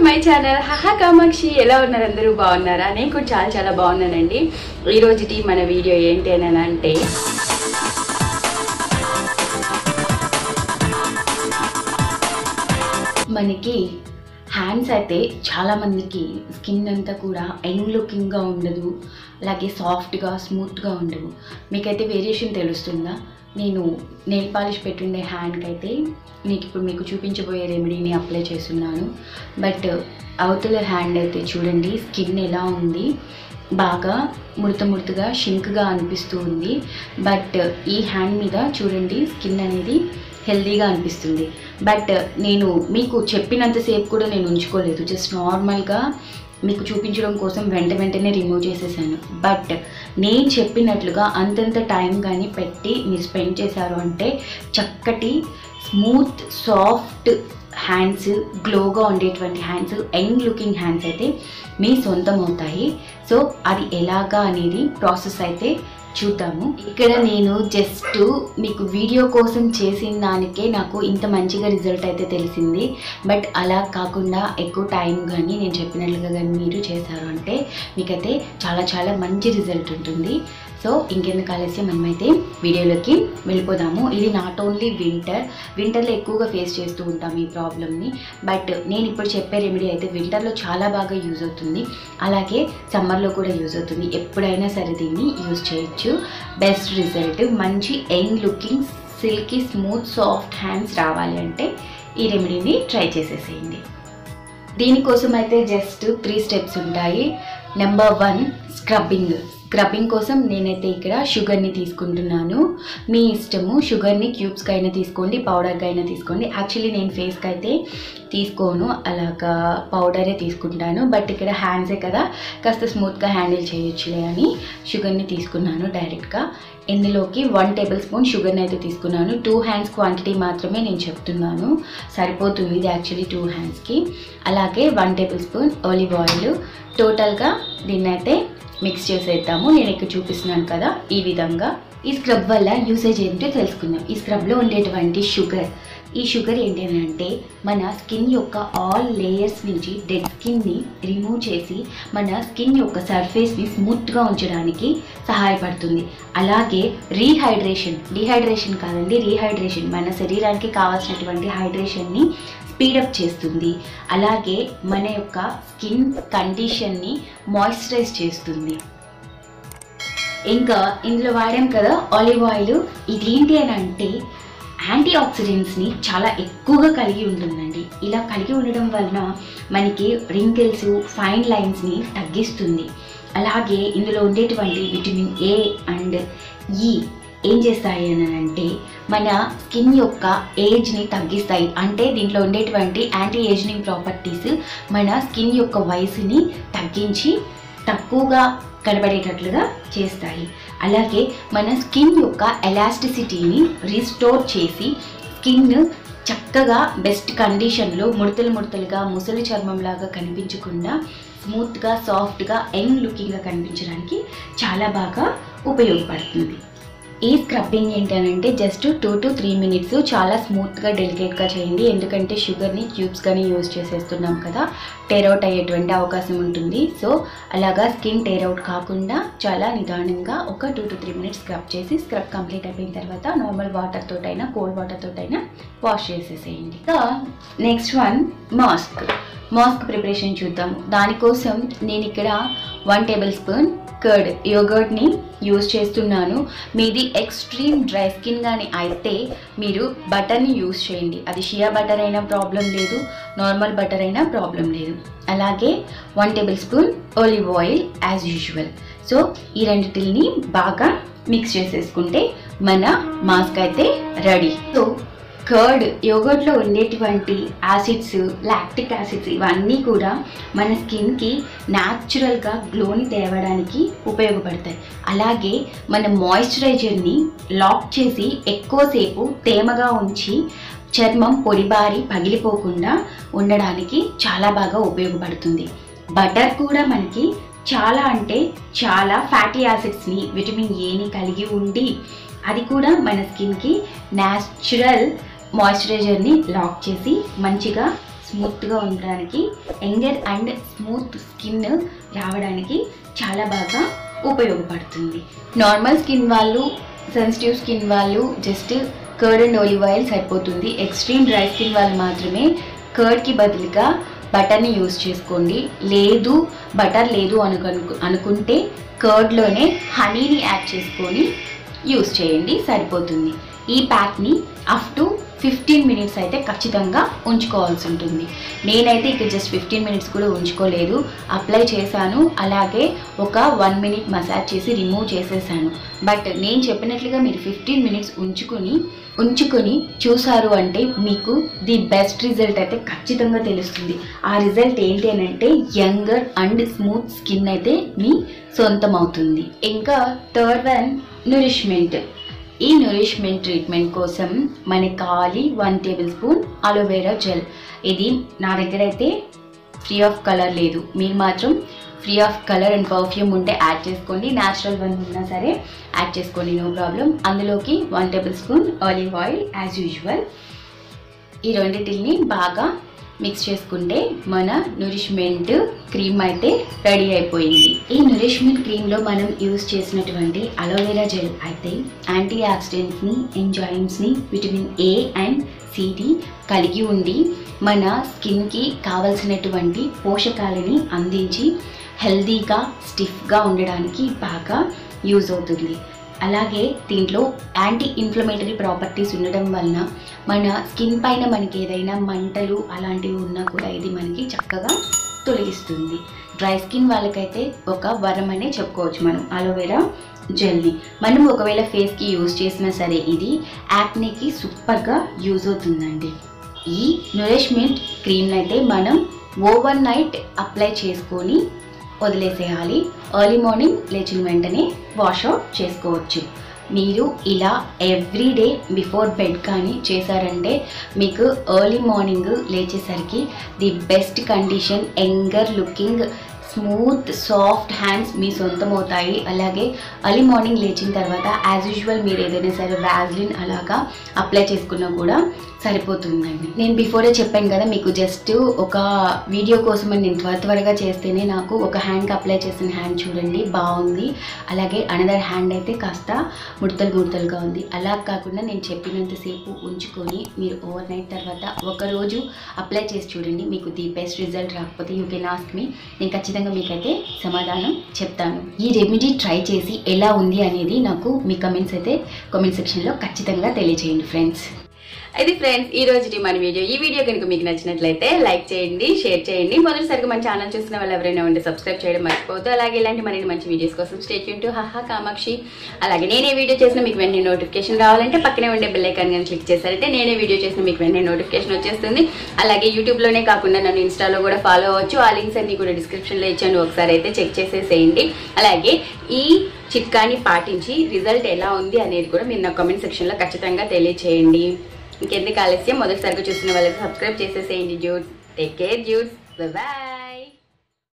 my channel హహా కామాక్షి ఎలా ఉన్నారు అందరూ బాగున్నారా నేను కూడా చాలా చాలా బాగున్నానండి ఈ రోజుటి మన వీడియో ఏంటి అని అంటే మనకి హ్యాండ్స్ అయితే చాలా మందికి స్కిన్ అంతా కూడా యంగ్ లుకింగ్గా ఉండదు అలాగే సాఫ్ట్గా స్మూత్గా ఉండవు మీకైతే వేరియేషన్ తెలుస్తుందా నేను నెయిల్ పాలిష్ పెట్టుండే హ్యాండ్కి అయితే నీకు ఇప్పుడు మీకు చూపించబోయే రెమెడీని అప్లై చేస్తున్నాను బట్ అవతల హ్యాండ్ అయితే చూడండి స్కిన్ ఎలా ఉంది బాగా ముడత ముడతగా షింక్గా అనిపిస్తూ ఉంది బట్ ఈ హ్యాండ్ మీద చూడండి స్కిన్ అనేది హెల్దీగా అనిపిస్తుంది బట్ నేను మీకు చెప్పినంతసేపు కూడా నేను ఉంచుకోలేదు జస్ట్ నార్మల్గా మీకు చూపించడం కోసం వెంట వెంటనే రిమూవ్ చేసేసాను బట్ నేను చెప్పినట్లుగా అంతంత టైం కానీ పెట్టి మీరు స్పెండ్ చేశారు అంటే చక్కటి స్మూత్ సాఫ్ట్ హ్యాండ్స్ గ్లోగా ఉండేటువంటి హ్యాండ్స్ యంగ్ లుకింగ్ హ్యాండ్స్ అయితే మీ సొంతం అవుతాయి సో అది ఎలాగా అనేది ప్రాసెస్ అయితే చూద్దాము ఇక్కడ నేను జస్ట్ మీకు వీడియో కోసం చేసిన దానికే నాకు ఇంత మంచిగా రిజల్ట్ అయితే తెలిసింది బట్ అలా కాకుండా ఎక్కువ టైం కానీ నేను చెప్పినట్లుగా కానీ మీరు చేశారు అంటే మీకైతే చాలా చాలా మంచి రిజల్ట్ ఉంటుంది సో ఇంకెందుకు ఆలస్యం మనమైతే వీడియోలోకి వెళ్ళిపోదాము ఇది నాట్ ఓన్లీ వింటర్ వింటర్లో ఎక్కువగా ఫేస్ చేస్తూ ఉంటాం ఈ ప్రాబ్లమ్ని బట్ నేను ఇప్పుడు చెప్పే రెమెడీ అయితే వింటర్లో చాలా బాగా యూజ్ అవుతుంది అలాగే సమ్మర్లో కూడా యూజ్ అవుతుంది ఎప్పుడైనా సరే దీన్ని యూజ్ చేయొచ్చు బెస్ట్ రిజల్ట్ మంచి young looking silky smooth soft hands రావాలి అంటే ఈ రెమెడీని ట్రై చేసేసేయండి దీనికోసం అయితే జస్ట్ త్రీ స్టెప్స్ ఉంటాయి నెంబర్ వన్ స్క్రబ్బింగ్ స్క్రబ్బింగ్ కోసం నేనైతే ఇక్కడ షుగర్ని తీసుకుంటున్నాను మీ ఇష్టము షుగర్ని క్యూబ్స్కి అయినా తీసుకోండి పౌడర్కి అయినా తీసుకోండి యాక్చువల్లీ నేను ఫేస్కి అయితే తీసుకోను అలాగా పౌడరే తీసుకుంటాను బట్ ఇక్కడ హ్యాండ్సే కదా కాస్త స్మూత్గా హ్యాండిల్ చేయొచ్చులే అని షుగర్ని తీసుకున్నాను డైరెక్ట్గా ఇందులోకి వన్ టేబుల్ స్పూన్ షుగర్ని అయితే తీసుకున్నాను టూ హ్యాండ్స్ క్వాంటిటీ మాత్రమే నేను చెప్తున్నాను సరిపోతుంది ఇది యాక్చువల్లీ టూ హ్యాండ్స్కి అలాగే one tablespoon olive oil టోటల్గా దీన్ని అయితే మిక్స్ చేసేద్దాము నేను ఇక్కడ చూపిస్తున్నాను కదా ఈ విధంగా ఈ స్క్రబ్ వల్ల యూసేజ్ ఏంటో తెలుసుకుందాం ఈ స్క్రబ్లో ఉండేటువంటి షుగర్ ఈ షుగర్ ఏంటి అని అంటే మన స్కిన్ యొక్క ఆల్ లేయర్స్ నుంచి డెడ్ స్కిన్ని రిమూవ్ చేసి మన స్కిన్ యొక్క సర్ఫేస్ని స్మూత్గా ఉంచడానికి సహాయపడుతుంది అలాగే రీహైడ్రేషన్ డిహైడ్రేషన్ కాదండి రీహైడ్రేషన్ మన శరీరానికి కావాల్సినటువంటి హైడ్రేషన్ని స్పీడప్ చేస్తుంది అలాగే మన యొక్క స్కిన్ కండిషన్ని మాయిశ్చరైజ్ చేస్తుంది ఇంకా ఇందులో వాడాం కదా ఆలివ్ ఆయిల్ ఇదేంటి అని అంటే యాంటీ ఆక్సిడెంట్స్ని చాలా ఎక్కువగా కలిగి ఉంటుందండి ఇలా కలిగి ఉండడం వలన మనకి రింకిల్స్ ఫైన్ లైన్స్ని తగ్గిస్తుంది అలాగే ఇందులో ఉండేటువంటి విటమిన్ ఏ అండ్ ఈ ఏం చేస్తాయి అని అంటే మన స్కిన్ యొక్క ఏజ్ని తగ్గిస్తాయి అంటే దీంట్లో ఉండేటువంటి యాంటీ ఏజింగ్ ప్రాపర్టీస్ మన స్కిన్ యొక్క వయసుని తగ్గించి తక్కువగా కనబడేటట్లుగా చేస్తాయి అలాగే మన స్కిన్ యొక్క ఎలాస్టిసిటీని రిస్టోర్ చేసి స్కిన్ చక్కగా బెస్ట్ కండిషన్లో ముడతలు ముడతలుగా ముసలి చర్మంలాగా కనిపించకుండా స్మూత్గా సాఫ్ట్గా యంగ్ లుకింగ్గా కనిపించడానికి చాలా బాగా ఉపయోగపడుతుంది ఈ స్క్రబ్బింగ్ ఏంటనంటే just two to three minutes చాలా స్మూత్గా డెలికేట్గా చేయండి ఎందుకంటే షుగర్ని క్యూబ్స్ కానీ యూజ్ చేసేస్తున్నాం కదా టేరౌట్ అయ్యేటువంటి అవకాశం ఉంటుంది సో అలాగా స్కిన్ టేరౌట్ కాకుండా చాలా నిదానంగా ఒక two to three minutes scrub చేసి స్క్రబ్ కంప్లీట్ అయిపోయిన తర్వాత నార్మల్ వాటర్ తోటైనా కోల్డ్ వాటర్ తోటైనా వాష్ చేసేసేయండి ఇంకా next one mask mask preparation చూద్దాము దానికోసం నేను ఇక్కడ వన్ టేబుల్ స్పూన్ కర్డ్ యోగర్ట్ని యూజ్ చేస్తున్నాను మీది ఎక్స్ట్రీమ్ డ్రై స్కిన్ కానీ అయితే మీరు బటర్ని యూజ్ చేయండి అది షియా బటర్ అయినా ప్రాబ్లం లేదు నార్మల్ బటర్ అయినా ప్రాబ్లం లేదు అలాగే one tablespoon olive oil as usual so ఈ రెండిటిని బాగా మిక్స్ చేసేసుకుంటే మన మాస్క్ అయితే రెడీ సో కర్డ్ యోగర్ట్లో ఉండేటువంటి యాసిడ్స్ లాక్టిక్ యాసిడ్స్ ఇవన్నీ కూడా మన స్కిన్కి న్యాచురల్గా గ్లోని తేవడానికి ఉపయోగపడతాయి అలాగే మన మాయిశ్చరైజర్ని లాక్ చేసి ఎక్కువసేపు తేమగా ఉంచి చర్మం పొడిబారి పగిలిపోకుండా ఉండడానికి చాలా బాగా ఉపయోగపడుతుంది బటర్ కూడా మనకి చాలా అంటే చాలా ఫ్యాటీ యాసిడ్స్ని విటమిన్ ఏని కలిగి ఉండి అది కూడా మన స్కిన్కి న్యాచురల్ మాయిశ్చరైజర్ని లాక్ చేసి మంచిగా స్మూత్గా ఉండడానికి యంగర్ అండ్ స్మూత్ స్కిన్ రావడానికి చాలా బాగా ఉపయోగపడుతుంది నార్మల్ స్కిన్ వాళ్ళు సెన్సిటివ్ స్కిన్ వాళ్ళు just curd and olive oil సరిపోతుంది ఎక్స్ట్రీమ్ డ్రై స్కిన్ వాళ్ళు మాత్రమే కర్డ్కి బదులుగా బటర్ని యూస్ చేసుకోండి లేదు బటర్ లేదు అనుకు అనుకుంటే కర్డ్లోనే హనీని యాడ్ చేసుకొని యూస్ చేయండి సరిపోతుంది ఈ ప్యాక్ని అప్ టు ఫిఫ్టీన్ మినిట్స్ అయితే ఖచ్చితంగా ఉంచుకోవాల్సి ఉంటుంది నేనైతే ఇక జస్ట్ ఫిఫ్టీన్ మినిట్స్ కూడా ఉంచుకోలేదు అప్లై చేశాను అలాగే ఒక వన్ మినిట్ మసాజ్ చేసి రిమూవ్ చేసేసాను బట్ నేను చెప్పినట్లుగా మీరు ఫిఫ్టీన్ మినిట్స్ ఉంచుకొని ఉంచుకొని చూసారు అంటే మీకు ది బెస్ట్ రిజల్ట్ అయితే ఖచ్చితంగా తెలుస్తుంది ఆ రిజల్ట్ ఏంటి అని అంటే యంగర్ అండ్ స్మూత్ స్కిన్ అయితే మీ సొంతం అవుతుంది ఇంకా థర్డ్ వన్ నరిష్మెంట్ ఈ నరిష్మెంట్ ట్రీట్మెంట్ కోసం మనకి కావాలి one tablespoon aloe vera gel ఇది నా దగ్గర అయితే ఫ్రీ ఆఫ్ కలర్ లేదు మీరు మాత్రం free of colour and perfume ఉంటే యాడ్ చేసుకోండి న్యాచురల్ వన్ ఉన్నా సరే యాడ్ చేసుకోండి నో ప్రాబ్లం అందులోకి one tablespoon olive oil as usual ఈ రెండింటిని బాగా మిక్స్ చేసుకుంటే మన నూరిష్మెంట్ క్రీమ్ అయితే రెడీ అయిపోయింది ఈ నూరిష్మెంట్ క్రీమ్లో మనం యూస్ చేసినటువంటి అలోవెరా జెల్ అయితే యాంటీ ఆక్సిడెంట్స్ని ఎంజాయిమ్స్ని విటమిన్ ఏ అండ్ సిడి కలిగి ఉండి మన స్కిన్కి కావలసినటువంటి పోషకాలని అందించి హెల్దీగా స్టిఫ్గా ఉండడానికి బాగా యూజ్ అవుతుంది అలాగే దీంట్లో యాంటీ ఇన్ఫ్లమేటరీ ప్రాపర్టీస్ ఉండడం వలన మన స్కిన్ పైన మనకి ఏదైనా మంటలు అలాంటివి ఉన్నా కూడా ఇది మనకి చక్కగా తొలగిస్తుంది డ్రై స్కిన్ వాళ్ళకైతే ఒక వరం అనే చెప్పుకోవచ్చు మనం అలోవెరా జెల్ని మనం ఒకవేళ ఫేస్కి యూజ్ చేసినా సరే ఇది యాక్నేకి సూపర్గా యూజ్ అవుతుందండి ఈ నరిష్మెంట్ క్రీమ్ని అయితే మనం ఓవర్ నైట్ అప్లై చేసుకొని వదిలేసేయాలి ఎర్లీ మార్నింగ్ లేచిన వెంటనే వాష్ అవుట్ చేసుకోవచ్చు మీరు ఇలా ఎవ్రీడే బిఫోర్ బెడ్ కానీ చేశారంటే మీకు ఎర్లీ మార్నింగ్ లేచేసరికి the best condition younger looking smooth soft hands మీ సొంతం అవుతాయి అలాగే అర్లీ మార్నింగ్ లేచిన తర్వాత యాజ్ యూజువల్ మీరు ఏదైనా సరే వ్యాజ్లిన్ అలాగా అప్లై చేసుకున్నా కూడా సరిపోతుందండి నేను బిఫోరే చెప్పాను కదా మీకు జస్ట్ ఒక వీడియో కోసం నేను త్వర త్వరగా చేస్తేనే నాకు ఒక హ్యాండ్కి అప్లై చేసిన హ్యాండ్ చూడండి బాగుంది అలాగే అనదర్ హ్యాండ్ అయితే కాస్త ముడతలు ముడతలుగా ఉంది అలా కాకుండా నేను చెప్పినంతసేపు ఉంచుకొని మీరు ఓవర్ నైట్ తర్వాత ఒక రోజు అప్లై చేసి చూడండి మీకు ది బెస్ట్ రిజల్ట్ రాకపోతే యూ కెన్ ఆస్క్ మీ నేను ఖచ్చితంగా మీకైతే సమాధానం చెప్తాను ఈ రెమెడీ ట్రై చేసి ఎలా ఉంది అనేది నాకు మీ కమెంట్స్ అయితే కామెంట్ సెక్షన్లో ఖచ్చితంగా తెలియజేయండి ఫ్రెండ్స్ అది ఫ్రెండ్స్ ఈ రోజు మన వీడియో ఈ వీడియో కనుక మీకు నచ్చినట్లయితే లైక్ చేయండి షేర్ చేయండి మొదటిసారిగా మన ఛానల్ చూసిన వాళ్ళు ఎవరైనా ఉంటే సబ్స్క్రైబ్ చేయడం మర్చిపోవద్దు అలాగే ఇలాంటి మరిన్ని మంచి వీడియోస్ కోసం స్టేట్ టు హహా కామాక్షి అలాగే నేనే వీడియో చేసిన మీకు వెంటనే నోటిఫికేషన్ రావాలంటే పక్కనే ఉండే బెల్ ఐకాన్ కానీ క్లిక్ చేశారంటే నేనే వీడియో చేసిన మీకు వెంటనే నోటిఫికేషన్ వచ్చేస్తుంది అలాగే యూట్యూబ్లోనే కాకుండా నన్ను ఇన్స్టాలో కూడా ఫాలో అవ్వచ్చు ఆ లింక్స్ అన్ని కూడా డిస్క్రిప్షన్లో ఇచ్చాను ఒకసారి అయితే చెక్ చేసేసేయండి అలాగే ఈ చిట్కాని పాటించి రిజల్ట్ ఎలా ఉంది అనేది కూడా మీరు నా కామెంట్ సెక్షన్లో ఖచ్చితంగా తెలియచేయండి ఇంకెందుకు ఆలస్యం మొదటిసారిగా చూసిన వాళ్ళకి సబ్స్క్రైబ్ చేసేసేయండి cuties take care cuties bye